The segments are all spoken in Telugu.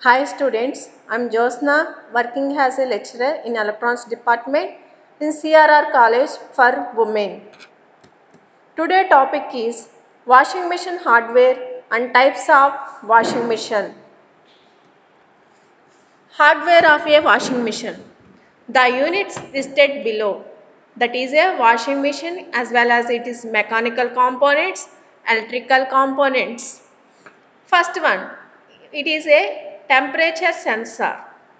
Hi students, I'm Josna working as a lecturer in electronics department in CRR College for Women. Today topic is washing machine hardware and types of washing machine. Hardware of a washing machine. The units listed below that is a washing machine as well as it is mechanical components, electrical components. First one, it is a temperature sensor.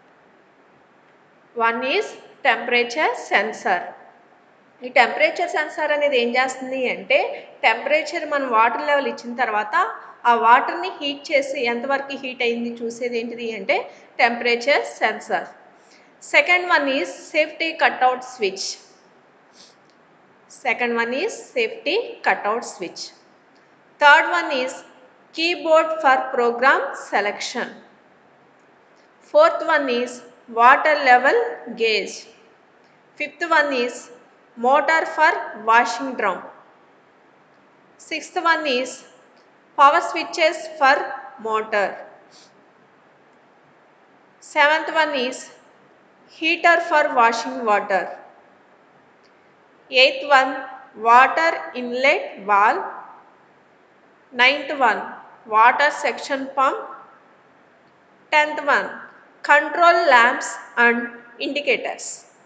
One is temperature sensor. ఈ టెంపరేచర్ సెన్సార్ అనేది ఏం చేస్తుంది అంటే టెంపరేచర్ మనం వాటర్ లెవెల్ ఇచ్చిన తర్వాత ఆ వాటర్ని హీట్ చేసి ఎంతవరకు హీట్ అయింది చూసేది ఏంటిది అంటే temperature sensor second one is safety cutout switch second one is safety cutout switch third one is keyboard for program selection fourth one is water level gauge fifth one is motor for washing drum. Sixth one is power switches for motor. Seventh one is heater for washing water. Eighth one water inlet valve. Ninth one water section pump. Tenth one control lamps and indicators.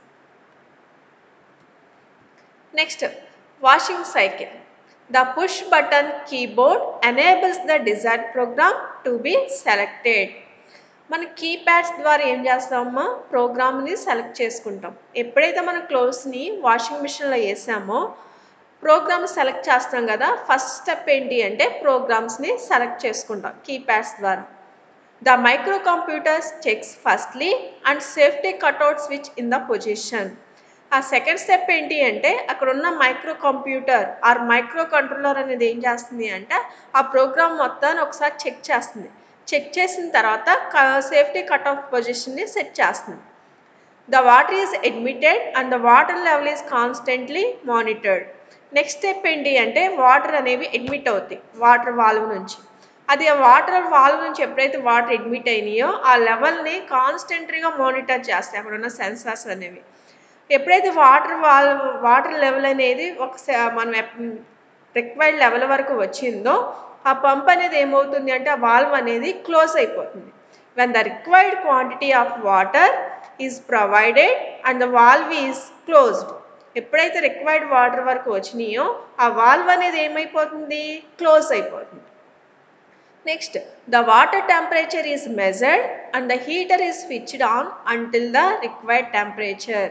Next, washing cycle. The push button keyboard enables the desired program to be selected. మన కీప్యాడ్స్ ద్వారా ఏం చేస్తామమ్మా ప్రోగ్రామ్ని సెలెక్ట్ చేసుకుంటాం ఎప్పుడైతే మనం క్లోత్స్ని వాషింగ్ మిషన్లో వేసామో ప్రోగ్రామ్ సెలెక్ట్ చేస్తాం కదా ఫస్ట్ స్టెప్ ఏంటి అంటే ప్రోగ్రామ్స్ని సెలెక్ట్ చేసుకుంటాం కీప్యాడ్స్ ద్వారా the micro computers checks firstly and safety cutout switch in the position ఆ సెకండ్ స్టెప్ ఏంటి అంటే అక్కడ ఉన్న micro computer or micro controller అనేది ఏం చేస్తుంది అంటే ఆ ప్రోగ్రామ్ మొత్తాన్ని ఒకసారి చెక్ చేస్తుంది చెక్ చేసిన తర్వాత సేఫ్టీ కట్ ఆఫ్ పొజిషన్ని సెట్ చేస్తుంది the water is admitted and the water level is constantly monitored next step ఏంటి అంటే వాటర్ అనేవి అడ్మిట్ అవుతాయి వాటర్ వాల్వ్ నుంచి అది ఆ వాటర్ వాల్వ్ నుంచి ఎప్పుడైతే వాటర్ అడ్మిట్ అయినాయో ఆ లెవెల్ని కాన్స్టెంట్గా మానిటర్ చేస్తాయి అక్కడ ఉన్న సెన్సార్స్ అనేవి ఎప్పుడైతే వాటర్ వాల్ వాటర్ లెవెల్ అనేది ఒక మనం రిక్వైర్డ్ లెవెల్ వరకు వచ్చిందో ఆ పంప్ అనేది ఏమవుతుంది అంటే ఆ వాల్వ్ అనేది క్లోజ్ అయిపోతుంది when the required quantity of water is provided and the valve is closed ఎప్పుడైతే రిక్వైర్డ్ వాటర్ వరకు వచ్చినాయో ఆ వాల్వ్ అనేది ఏమైపోతుంది క్లోజ్ అయిపోతుంది next the water temperature is measured and the heater is switched on until the required temperature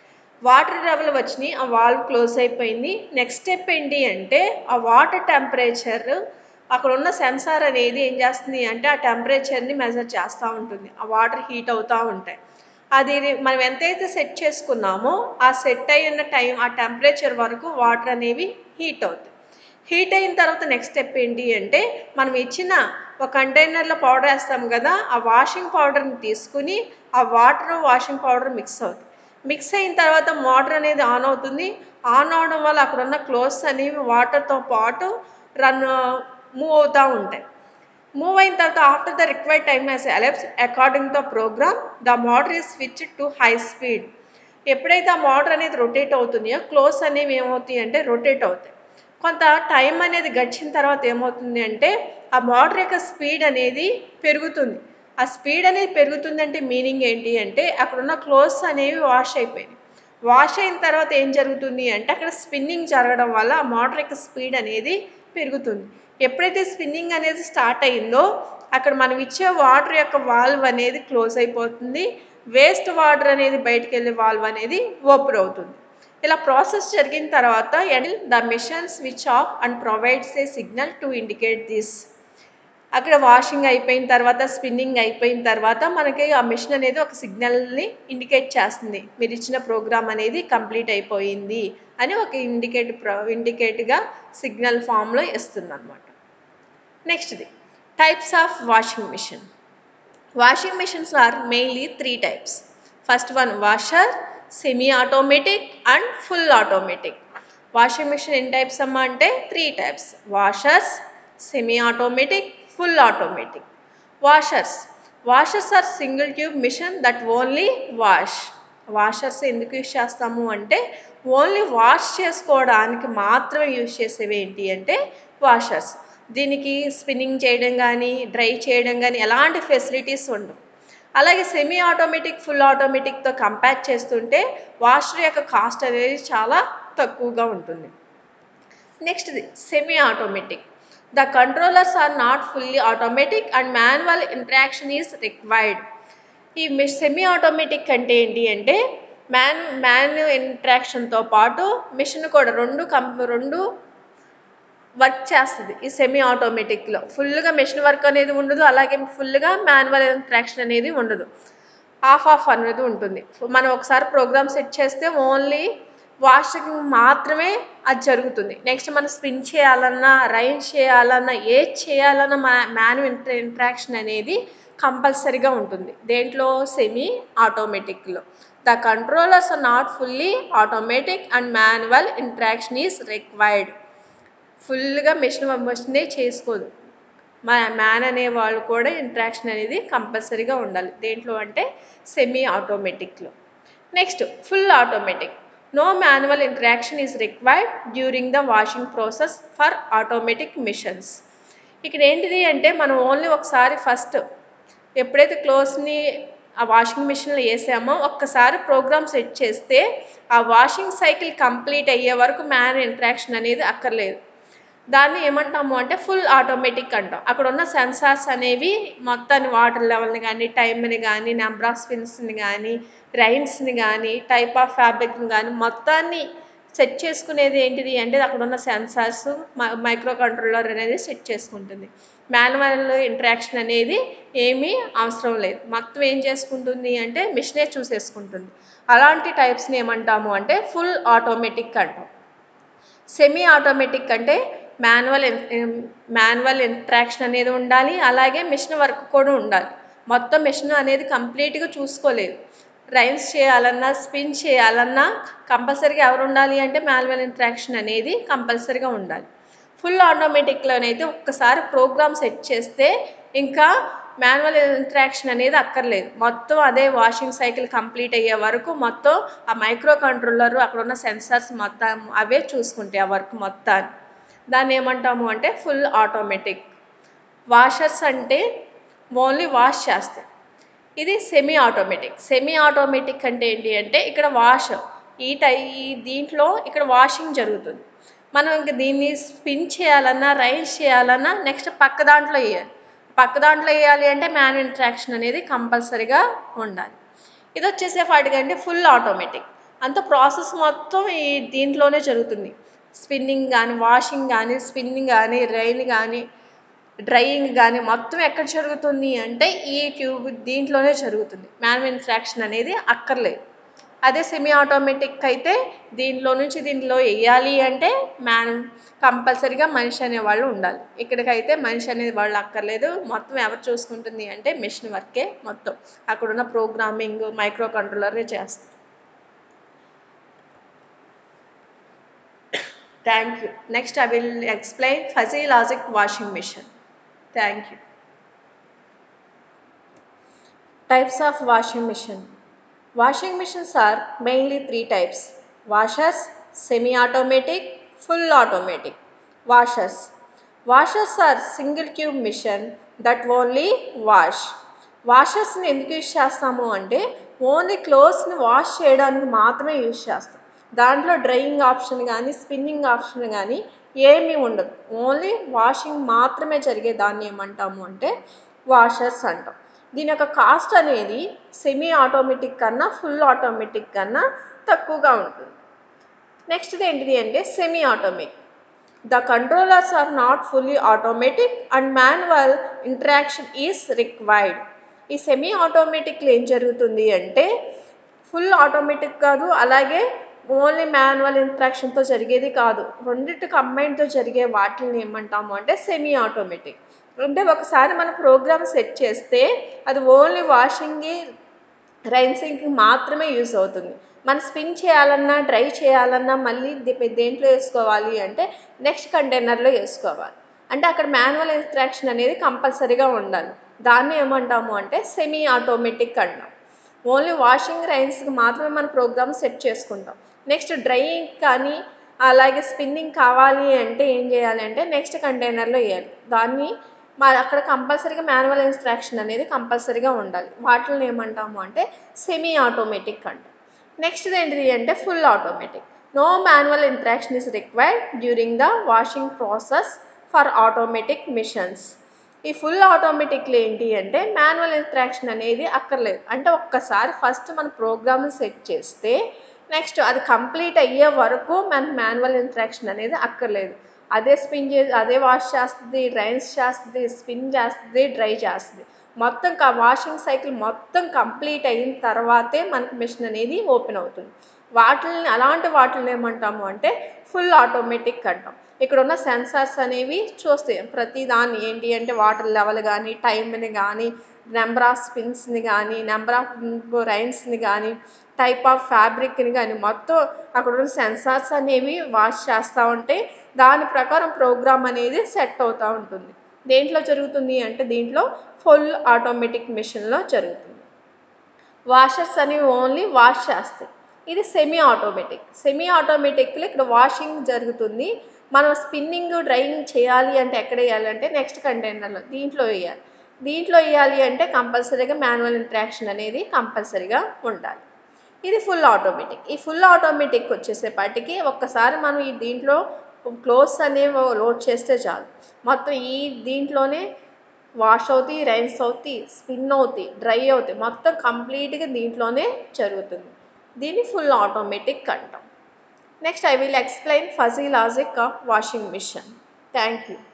water level వచ్చినాయి ఆ వాల్వ్ క్లోజ్ అయిపోయింది నెక్స్ట్ స్టెప్ ఏంటి అంటే ఆ వాటర్ టెంపరేచర్ అక్కడ ఉన్న సెన్సార్ అనేది ఏం చేస్తుంది అంటే ఆ టెంపరేచర్ని మెజర్ చేస్తూ ఉంటుంది ఆ వాటర్ హీట్ అవుతూ ఉంటాయి అది మనం ఎంతైతే సెట్ చేసుకున్నామో ఆ సెట్ అయిన టైం ఆ టెంపరేచర్ వరకు వాటర్ అనేవి హీట్ అవుతాయి హీట్ అయిన తర్వాత నెక్స్ట్ స్టెప్ ఏంటి అంటే మనం ఇచ్చిన ఒక కంటైనర్లో పౌడర్ వేస్తాం కదా ఆ వాషింగ్ పౌడర్ని తీసుకుని ఆ వాటర్ వాషింగ్ పౌడర్ మిక్స్ అవుతుంది మిక్స్ అయిన తర్వాత మోటార్ అనేది ఆన్ అవుతుంది ఆన్ అవడం వల్ల అక్కడ ఉన్న క్లోత్స్ అనేవి వాటర్తో పాటు రన్ మూవ్ అవుతూ ఉంటాయి మూవ్ అయిన తర్వాత after the required time as elapse according the program the motor is switch to high speed ఎప్పుడైతే ఆ మోటార్ అనేది రొటేట్ అవుతుందో క్లోత్స్ అనేవి ఏమవుతాయి అంటే రొటేట్ అవుతాయి కొంత టైం అనేది గడిచిన తర్వాత ఏమవుతుంది అంటే ఆ మోటార్ యొక్క స్పీడ్ అనేది పెరుగుతుంది ఆ స్పీడ్ అనేది పెరుగుతుందంటే మీనింగ్ ఏంటి అంటే అక్కడ ఉన్న క్లోత్స్ అనేవి వాష్ అయిపోయినాయి వాష్ అయిన తర్వాత ఏం జరుగుతుంది అంటే అక్కడ స్పిన్నింగ్ జరగడం వల్ల ఆ మోటార్ యొక్క స్పీడ్ అనేది పెరుగుతుంది ఎప్పుడైతే స్పిన్నింగ్ అనేది స్టార్ట్ అయిందో అక్కడ మనం ఇచ్చే వాటర్ యొక్క వాల్వ్ అనేది క్లోజ్ అయిపోతుంది వేస్ట్ వాటర్ అనేది బయటకు వెళ్ళే వాల్వ్ అనేది ఓపెన్ అవుతుంది ఇలా ప్రాసెస్ జరిగిన తర్వాత the machine switch off and provides a signal to indicate this అక్కడ వాషింగ్ అయిపోయిన తర్వాత స్పిన్నింగ్ అయిపోయిన తర్వాత మనకి ఆ మిషన్ అనేది ఒక సిగ్నల్ని ఇండికేట్ చేస్తుంది మీరు ఇచ్చిన ప్రోగ్రామ్ అనేది కంప్లీట్ అయిపోయింది అని ఒక ఇండికేట్ ఇండికేట్గా సిగ్నల్ ఫామ్లో ఇస్తుంది అనమాట నెక్స్ట్ది types of washing machine washing machines are mainly three types first one washer semi automatic and full automatic washing machine ఎన్ని టైప్స్ అమ్మా అంటే three types washers semi automatic full automatic washers washers are single tube machine that only wash washers ఎందుకు యూజ్ చేస్తాము అంటే ఓన్లీ వాష్ చేసుకోవడానికి మాత్రమే యూజ్ చేసేవి ఏంటి అంటే వాషర్స్ దీనికి స్పిన్నింగ్ చేయడం కానీ డ్రై చేయడం కానీ ఎలాంటి ఫెసిలిటీస్ ఉండవు అలాగే సెమీ ఆటోమేటిక్ ఫుల్ ఆటోమేటిక్తో కంపేర్ చేస్తుంటే వాషర్ యొక్క కాస్ట్ అనేది చాలా తక్కువగా ఉంటుంది నెక్స్ట్ది semi automatic the controllers are not fully automatic and manual interaction is required ఈ సెమీ ఆటోమేటిక్ అంటే ఏంటి అంటే మ్యాన్ మ్యాన్ ఇంట్రాక్షన్తో పాటు మిషన్ కూడా రెండు కం రెండు వర్క్ చేస్తుంది ఈ సెమీ ఆటోమేటిక్లో ఫుల్గా మెషిన్ వర్క్ అనేది ఉండదు అలాగే ఫుల్గా మాన్యువల్ ఇంట్రాక్షన్ అనేది ఉండదు ఆఫ్ ఆఫ్ అనేది ఉంటుంది మనం ఒకసారి ప్రోగ్రామ్ సెట్ చేస్తే ఓన్లీ వాషింగ్ మాత్రమే అది జరుగుతుంది నెక్స్ట్ మనం స్పిన్ చేయాలన్నా రైన్ చేయాలన్నా ఏది చేయాలన్నా మా మ్యాన్యువల్ ఇంట్రా ఇంట్రాక్షన్ అనేది కంపల్సరీగా ఉంటుంది దేంట్లో సెమీ ఆటోమేటిక్లో the controllers are not fully automatic and manual interaction is required ఫుల్గా మిషన్ మిషనే చేసుకోదు మా మ్యాన్ అనే వాళ్ళు కూడా ఇంట్రాక్షన్ అనేది కంపల్సరీగా ఉండాలి దేంట్లో అంటే సెమీ ఆటోమేటిక్లో next full automatic no manual interaction is required during the washing process for automatic machines ఇక్కడ ఏంటిది అంటే మనం ఓన్లీ ఒకసారి ఫస్ట్ ఎప్పుడైతే క్లోత్స్ని ఆ వాషింగ్ మిషన్లో వేసామో ఒక్కసారి ప్రోగ్రామ్ సెట్ చేస్తే ఆ వాషింగ్ సైకిల్ కంప్లీట్ అయ్యే వరకు మ్యాన్ ఇంటరాక్షన్ అనేది అక్కర్లేదు దాన్ని ఏమంటాము అంటే ఫుల్ ఆటోమేటిక్ అంటాం అక్కడ ఉన్న సెన్సార్స్ అనేవి మొత్తాన్ని వాటర్ లెవెల్ని కానీ టైంని కానీ నెంబర్ ఆఫ్ స్పిన్స్ని కానీ రైన్స్ని కానీ టైప్ ఆఫ్ ఫ్యాబ్రిక్ని కానీ మొత్తాన్ని సెట్ చేసుకునేది ఏంటిది అంటే అక్కడ ఉన్న సెన్సార్స్ మైక్రో కంట్రోలర్ అనేది సెట్ చేసుకుంటుంది మాన్యువల్ ఇంటరాక్షన్ అనేది ఏమీ అవసరం లేదు మొత్తం ఏం చేసుకుంటుంది అంటే మిషనే చూసేసుకుంటుంది అలాంటి టైప్స్ని ఏమంటాము అంటే ఫుల్ ఆటోమేటిక్ అంటాం సెమీ ఆటోమేటిక్ అంటే మాన్యువల్ మాన్యువల్ ఇంట్రాక్షన్ అనేది ఉండాలి అలాగే మిషన్ వర్క్ కూడా ఉండాలి మొత్తం మిషన్ అనేది కంప్లీట్గా చూసుకోలేదు రైన్స్ చేయాలన్నా స్పిన్ చేయాలన్నా కంపల్సరీగా ఎవరు ఉండాలి అంటే మాన్యువల్ ఇంట్రాక్షన్ అనేది కంపల్సరీగా ఉండాలి ఫుల్ ఆటోమేటిక్లోనైతే ఒక్కసారి ప్రోగ్రామ్ సెట్ చేస్తే ఇంకా మాన్యువల్ ఇంట్రాక్షన్ అనేది అక్కర్లేదు మొత్తం అదే వాషింగ్ సైకిల్ కంప్లీట్ అయ్యే వరకు మొత్తం ఆ మైక్రో కంట్రోలర్ అక్కడ ఉన్న సెన్సార్స్ మొత్తం అవే చూసుకుంటాయి ఆ వర్క్ మొత్తాన్ని దాన్ని ఏమంటాము అంటే ఫుల్ ఆటోమేటిక్ వాషర్స్ అంటే ఓన్లీ వాష్ చేస్తాయి ఇది సెమీ ఆటోమేటిక్ సెమీ ఆటోమేటిక్ అంటే ఏంటి అంటే ఇక్కడ వాష్ ఈ టై ఈ దీంట్లో ఇక్కడ వాషింగ్ జరుగుతుంది మనం ఇంక దీన్ని స్పిన్ చేయాలన్నా రైస్ చేయాలన్నా నెక్స్ట్ పక్క దాంట్లో వేయాలి పక్క దాంట్లో వేయాలి అంటే మ్యాన్ ఇంట్రాక్షన్ అనేది కంపల్సరీగా ఉండాలి ఇది వచ్చేసేపాటికంటే ఫుల్ ఆటోమేటిక్ అంత ప్రాసెస్ మొత్తం ఈ దీంట్లోనే జరుగుతుంది స్పిన్నింగ్ కానీ వాషింగ్ కానీ స్పిన్నింగ్ కానీ రైన్ కానీ డ్రైయింగ్ కానీ మొత్తం ఎక్కడ జరుగుతుంది అంటే ఈ ట్యూబ్ దీంట్లోనే జరుగుతుంది మ్యాన్ ఇంట్రాక్షన్ అనేది అక్కర్లేదు అదే సెమీ ఆటోమేటిక్ అయితే దీనిలో నుంచి దీనిలో వేయాలి అంటే మ్యాన్ కంపల్సరీగా మనిషి అనేవాళ్ళు ఉండాలి ఇక్కడికైతే మనిషి అనేది వాళ్ళు అక్కర్లేదు మొత్తం ఎవరు చూసుకుంటుంది అంటే మిషన్ వర్కే మొత్తం అక్కడున్న ప్రోగ్రామింగ్ మైక్రో కంట్రోలరే చేస్తారు thank you next I will explain fuzzy logic washing machine thank you types of washing machine washing machines are mainly three types washers semi automatic full automatic washers washers are single tube machine that only wash వాషర్స్ని ఎందుకు యూజ్ చేస్తాము అంటే ఓన్లీ క్లోత్స్ని వాష్ చేయడానికి మాత్రమే యూజ్ చేస్తాం దాంట్లో డ్రైయింగ్ ఆప్షన్ కానీ స్పిన్నింగ్ ఆప్షన్ కానీ ఏమీ ఉండదు ఓన్లీ వాషింగ్ మాత్రమే జరిగే దాన్ని ఏమంటాము అంటే వాషర్స్ అంటాం దీని యొక్క కాస్ట్ అనేది సెమీ ఆటోమేటిక్ కన్నా ఫుల్ ఆటోమేటిక్ కన్నా తక్కువగా ఉంటుంది నెక్స్ట్ ఏంటిది అంటే semi automatic the controllers are not fully automatic and manual interaction is required ఈ సెమీ ఆటోమేటిక్లో ఏం జరుగుతుంది అంటే ఫుల్ ఆటోమేటిక్ కాదు అలాగే ఓన్లీ మాన్యువల్ ఇంట్రాక్షన్తో జరిగేది కాదు రెండింటి కంబైన్తో జరిగే వాటిని ఏమంటాము అంటే సెమీ ఆటోమేటిక్ అంటే ఒకసారి మన ప్రోగ్రామ్ సెట్ చేస్తే అది ఓన్లీ వాషింగ్కి రైన్సింగ్కి మాత్రమే యూస్ అవుతుంది మనం స్పిన్ చేయాలన్నా డ్రై చేయాలన్నా మళ్ళీ దేంట్లో వేసుకోవాలి అంటే నెక్స్ట్ కంటైనర్లో వేసుకోవాలి అంటే అక్కడ మాన్యువల్ ఇంట్రాక్షన్ అనేది కంపల్సరీగా ఉండాలి దాన్ని ఏమంటాము అంటే సెమీ ఆటోమేటిక్ అంటాం ఓన్లీ వాషింగ్ రైన్స్కి మాత్రమే మన ప్రోగ్రామ్ సెట్ చేసుకుంటాం నెక్స్ట్ డ్రైయింగ్ కానీ అలాగే స్పిన్నింగ్ కావాలి అంటే ఏం చేయాలి అంటే నెక్స్ట్ కంటైనర్లో వేయాలి దాన్ని మా అక్కడ కంపల్సరీగా మాన్యువల్ ఇన్స్ట్రక్షన్ అనేది కంపల్సరీగా ఉండాలి వాటిని ఏమంటాము అంటే సెమీ ఆటోమేటిక్ అంటాం నెక్స్ట్ ఏంటిది అంటే full automatic no manual interaction is required during the washing process for automatic machines ఈ ఫుల్ ఆటోమేటిక్లో ఏంటి అంటే మాన్యువల్ ఇంట్రాక్షన్ అనేది అక్కర్లేదు అంటే ఒక్కసారి ఫస్ట్ మన ప్రోగ్రామ్ సెట్ చేస్తే నెక్స్ట్ అది కంప్లీట్ అయ్యే వరకు మనకు మాన్యువల్ ఇంట్రాక్షన్ అనేది అక్కర్లేదు అదే స్పిన్ చేసి అదే వాష్ చేస్తుంది డ్రైన్స్ చేస్తుంది స్పిన్ చేస్తుంది డ్రై చేస్తుంది మొత్తం వాషింగ్ సైకిల్ మొత్తం కంప్లీట్ అయిన తర్వాతే మనకి మిషన్ అనేది ఓపెన్ అవుతుంది వాటిని అలాంటి వాటిని ఏమంటాము అంటే ఫుల్ ఆటోమేటిక్ అంటాం ఇక్కడ ఉన్న సెన్సార్స్ అనేవి చూస్తాయి ప్రతి దాన్ని ఏంటి అంటే వాటర్ లెవెల్ కానీ టైంని కానీ నెంబర్ ఆఫ్ స్పిన్స్ని కానీ నెంబర్ ఆఫ్ రైన్స్ని కానీ టైప్ ఆఫ్ ఫ్యాబ్రిక్ని కానీ మొత్తం అక్కడ ఉన్న సెన్సార్స్ అనేవి వాష్ చేస్తూ ఉంటే దాని ప్రకారం ప్రోగ్రామ్ అనేది సెట్ అవుతూ ఉంటుంది దేంట్లో జరుగుతుంది అంటే దీంట్లో ఫుల్ ఆటోమేటిక్ మిషన్లో జరుగుతుంది వాషర్స్ అనేవి ఓన్లీ వాష్ చేస్తాయి ఇది సెమీ ఆటోమేటిక్ సెమీ ఆటోమేటిక్లో ఇక్కడ వాషింగ్ జరుగుతుంది మనం స్పిన్నింగ్ డ్రైయింగ్ చేయాలి అంటే ఎక్కడ వేయాలి అంటే నెక్స్ట్ కంటైనర్లో దీంట్లో వేయాలి దీంట్లో వేయాలి అంటే కంపల్సరీగా మాన్యువల్ ఇంట్రాక్షన్ అనేది కంపల్సరీగా ఉండాలి ఇది ఫుల్ ఆటోమేటిక్ ఈ ఫుల్ ఆటోమేటిక్ వచ్చేసేపాటికి ఒక్కసారి మనం ఈ దీంట్లో క్లోత్స్ అనేవి లోడ్ చేస్తే చాలు మొత్తం ఈ దీంట్లోనే వాష్ అవుతాయి రైన్స్ అవుతాయి స్పిన్ అవుతాయి డ్రై అవుతాయి మొత్తం కంప్లీట్గా దీంట్లోనే జరుగుతుంది దీన్ని ఫుల్ ఆటోమేటిక్ అంటాం next I will explain fuzzy logic of washing machine thank you